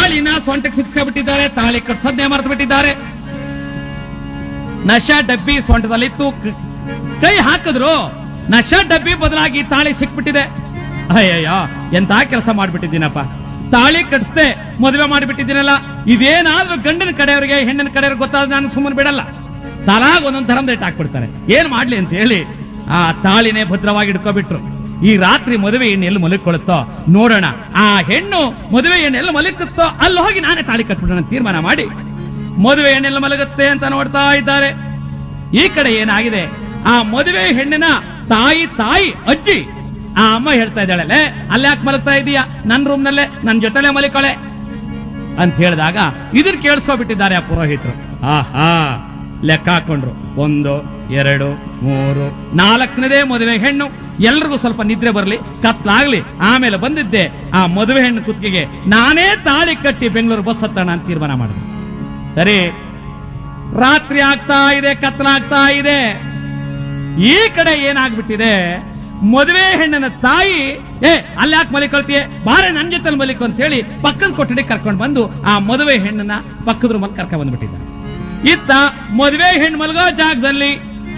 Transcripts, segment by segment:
ತಾಳಿನ ಸೊಂಟಕ್ಕೆ ಸಿಕ್ಕಿಬಿಟ್ಟಿದ್ದಾರೆ ತಾಳಿ ಕಟ್ಸೋದ್ನೇ ಮರೆತು ಬಿಟ್ಟಿದ್ದಾರೆ ನಶ ಡಬ್ಬಿ ಸೊಂಟದಲ್ಲಿತ್ತು ಕ- ಕೈ ಹಾಕಿದ್ರು ನಶ ಡಬ್ಬಿ ಬದಲಾಗಿ ತಾಳಿ ಸಿಕ್ಬಿಟ್ಟಿದೆ ಅಯ್ಯಯ್ಯೋ ಎಂತ ಕೆಲಸ ಮಾಡ್ಬಿಟ್ಟಿದ್ದೀನಪ್ಪ ತಾಳಿ ಕಟ್ಸ್ದೆ ಮದುವೆ ಮಾಡಿಬಿಟ್ಟಿದ್ದೀನಲ್ಲ ಇದೇನಾದ್ರೂ ಗಂಡನ ಕಡೆಯವರಿಗೆ ಹೆಣ್ಣಿನ ಕಡೆಯವ್ರಿಗೆ ಗೊತ್ತಾದ ನಾನು ಸುಮ್ಮನೆ ಬಿಡಲ್ಲ ತಲಾಗ್ ಒಂದೊಂದ್ ಧರ್ಮ ರೇಟ್ ಹಾಕ್ಬಿಡ್ತಾರೆ ಏನ್ ಮಾಡ್ಲಿ ಅಂತ ಹೇಳಿ ಆ ತಾಳಿನೇ ಭದ್ರವಾಗಿ ಇಟ್ಕೊಬಿಟ್ರು ಈ ರಾತ್ರಿ ಮದುವೆ ಹೆಣ್ಣು ಎಲ್ಲಿ ಮಲಗಿಕೊಳ್ಳುತ್ತೋ ನೋಡೋಣ ಆ ಹೆಣ್ಣು ಮದುವೆ ಹೆಣ್ಣು ಎಲ್ಲಿ ಮಲಗುತ್ತೋ ಅಲ್ಲಿ ಹೋಗಿ ನಾನೇ ತಾಳಿ ಕಟ್ಬಿಡೋಣ ಅಂತ ತೀರ್ಮಾನ ಮಾಡಿ ಮದುವೆ ಹೆಣ್ಣೆಲ್ಲ ಮಲಗುತ್ತೆ ಅಂತ ನೋಡ್ತಾ ಇದ್ದಾರೆ ಈ ಕಡೆ ಏನಾಗಿದೆ ಆ ಮದುವೆ ಹೆಣ್ಣಿನ ತಾಯಿ ತಾಯಿ ಅಜ್ಜಿ ಆ ಅಮ್ಮ ಹೇಳ್ತಾ ಇದ್ದಾಳೆ "ಲೇ, ಅಲ್ಲೇ ಯಾಕೆ ಮಲಗ್ತಾ ಇದೀಯಾ ನನ್ನ ರೂಮ್ ನಲ್ಲೇ ನನ್ನ ಜೊತೆಲೆ ಮಲಿಕೊಳೆ ಅಂತ ಹೇಳಿದಾಗ ಇದನ್ನ ಕೇಳಿಸ್ಕೊಬಿಟ್ಟಿದ್ದಾರೆ ಆ ಪುರೋಹಿತರು ಆಹಾ ಲೆಕ್ಕ ಹಾಕೊಂಡ್ರು ಒಂದು ಎರಡು ಮೂರು ನಾಲ್ಕನೇದೇ ಮದುವೆ ಹೆಣ್ಣು ಎಲ್ರಿಗೂ ಸ್ವಲ್ಪ ನಿದ್ರೆ ಬರಲಿ ಕತ್ಲಾಗ್ಲಿ ಆಮೇಲೆ ಬಂದಿದ್ದೆ ಆ ಮದುವೆ ಹೆಣ್ಣು ಕುತ್ತಿಗೆಗೆ ನಾನೇ ತಾಳಿ ಕಟ್ಟಿ ಬೆಂಗಳೂರು ಬಸ್ ಹತ್ತೋಣ ಅಂತ ತೀರ್ಮಾನ ಮಾಡಿದೆ ಸರಿ ರಾತ್ರಿ ಆಗ್ತಾ ಇದೆ ಕತ್ಲಾಗ್ತಾ ಇದೆ ಈ ಕಡೆ ಏನಾಗ್ಬಿಟ್ಟಿದೆ ಮದುವೆ ಹೆಣ್ಣಿನ ತಾಯಿ ಏ ಅಲ್ಲಿ ಯಾಕೆ ಮಲಿಕೊಳ್ತೀಯ ಬಾರೆ ನನ್ ಜೊತೆ ಮಲಿಕು ಅಂತ ಹೇಳಿ ಪಕ್ಕದ ಕೊಠಡಿ ಕರ್ಕೊಂಡು ಬಂದು ಆ ಮದುವೆ ಹೆಣ್ಣನ್ನ ಪಕ್ಕದ ರೂಮಲ್ಲಿ ಕರ್ಕೊಂಡ್ ಬಂದ್ಬಿಟ್ಟಿದ್ದಾರೆ ಇತ್ತ ಮದುವೆ ಹೆಣ್ಣು ಮಲಗೋ ಜಾಗದಲ್ಲಿ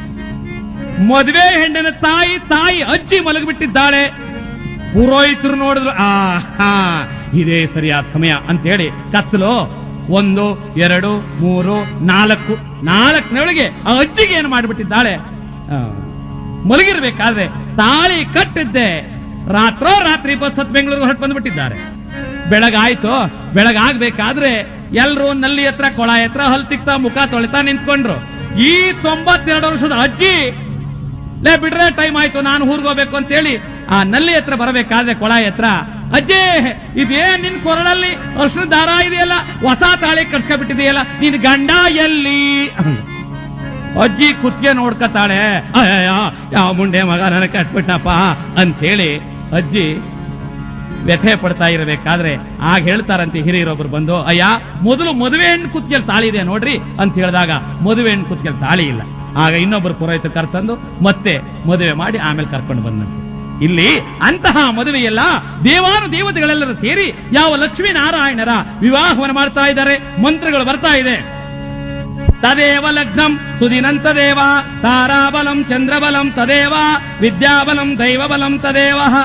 ಮದುವೆ ಹೆಣ್ಣಿನ ತಾಯಿ ತಾಯಿ ಅಜ್ಜಿ ಮಲಗಿಬಿಟ್ಟಿದ್ದಾಳೆ ಪುರೋಹಿತರು ನೋಡಿದ್ರು ಆ ಹಾ ಇದೇ ಸರಿಯಾದ ಸಮಯ ಅಂತ ಹೇಳಿ ಕತ್ತಲು ಒಂದು ಎರಡು ಮೂರು ನಾಲ್ಕು ನಾಲ್ಕನೊಳಗೆ ಆ ಅಜ್ಜಿಗೆ ಏನು ಮಾಡಿಬಿಟ್ಟಿದ್ದಾಳೆ ಆ, ಮಲಗಿರ್ಬೇಕಾದ್ರೆ ತಾಳಿ ಕಟ್ಟಿದ್ದೆ ರಾತ್ರೋ ರಾತ್ರಿ ಬಸ್ ಹತ್ತು ಬೆಂಗಳೂರಿಗೆ ಹೊರಟು ಬಂದ್ಬಿಟ್ಟಿದ್ದಾರೆ ಬೆಳಗಾಯ್ತು ಬೆಳಗಾಗ್ಬೇಕಾದ್ರೆ ಎಲ್ರು ನಲ್ಲಿ ಹತ್ರ ಕೊಳ ಹತ್ರ ಹಲ್ ತಿಕ್ತಾ ಮುಖ ತೊಳಿತಾ ನಿಂತ್ಕೊಂಡ್ರು ಈ ತೊಂಬತ್ತೆರಡು ವರ್ಷದ ಅಜ್ಜಿ ಲೇ ಬಿಡ್ರೆ ಟೈಮ್ ಆಯ್ತು ನಾನು ಊರ್ಗೋಬೇಕು ಅಂತ ಹೇಳಿ ಆ ನಲ್ಲಿ ಹತ್ರ ಬರಬೇಕಾದ್ರೆ ಕೊಳಾಯಿ ಹತ್ರ ಅಜ್ಜಿ ಇದೇನ್ ನಿನ್ ಕೊರಳಲ್ಲಿ ಅರ್ಶನ ದಾರ ಇದೆಯಲ್ಲ ಹೊಸ ತಾಳಿ ಕಟ್ಸ್ಕೊಬಿಟ್ಟಿದೆಯಲ್ಲ ನಿನ್ ಗಂಡ ಎಲ್ಲಿ ಅಜ್ಜಿ ಕುತ್ತಿಗೆ ನೋಡ್ಕತಾಳೆ ಅಯ್ಯಯ್ಯ ಯಾವ ಮುಂಡೆ ಮಗ ನನಗೆ ಕಟ್ಬಿಟ್ಟಪ್ಪ ಅಂತ ಹೇಳಿ ಅಜ್ಜಿ ವ್ಯಥೆ ಪಡ್ತಾ ಇರಬೇಕಾದ್ರೆ ಆಗ ಹೇಳ್ತಾರಂತೆ ಹಿರಿಯರೊಬ್ರು ಬಂದು ಅಯ್ಯ ಮೊದಲು ಮದುವೆ ಹೆಣ್ಣು ಕುತ್ತಿಗೆಲ್ ತಾಳಿ ಇದೆ ನೋಡ್ರಿ ಅಂತ ಹೇಳಿದಾಗ ಮದುವೆ ಹೆಣ್ಣು ಕುತ್ತಿಗೆಲ್ ತಾಳಿ ಇಲ್ಲ ಆಗ ಇನ್ನೊಬ್ರು ಪುರೋಹಿತರು ಕರ್ತಂದು ಮತ್ತೆ ಮದುವೆ ಮಾಡಿ ಆಮೇಲೆ ಕರ್ಕೊಂಡು ಬಂದಂತೆ ಇಲ್ಲಿ ಅಂತಹ ಮದುವೆಯಲ್ಲ ದೇವಾನು ದೇವತೆಗಳೆಲ್ಲರೂ ಸೇರಿ ಯಾವ ಲಕ್ಷ್ಮೀ ನಾರಾಯಣರ ವಿವಾಹವನ್ನು ಮಾಡ್ತಾ ಇದ್ದಾರೆ ಮಂತ್ರಗಳು ಬರ್ತಾ ಇದೆ ತದೇವ ಲಗ್ನಂ ಸುದಿನಂ ತದೇವ ತಾರಾಬಲಂ ಚಂದ್ರಬಲಂ ತದೇವ ವಿದ್ಯಾಬಲಂ ದೈವಬಲಂ ತದೇವ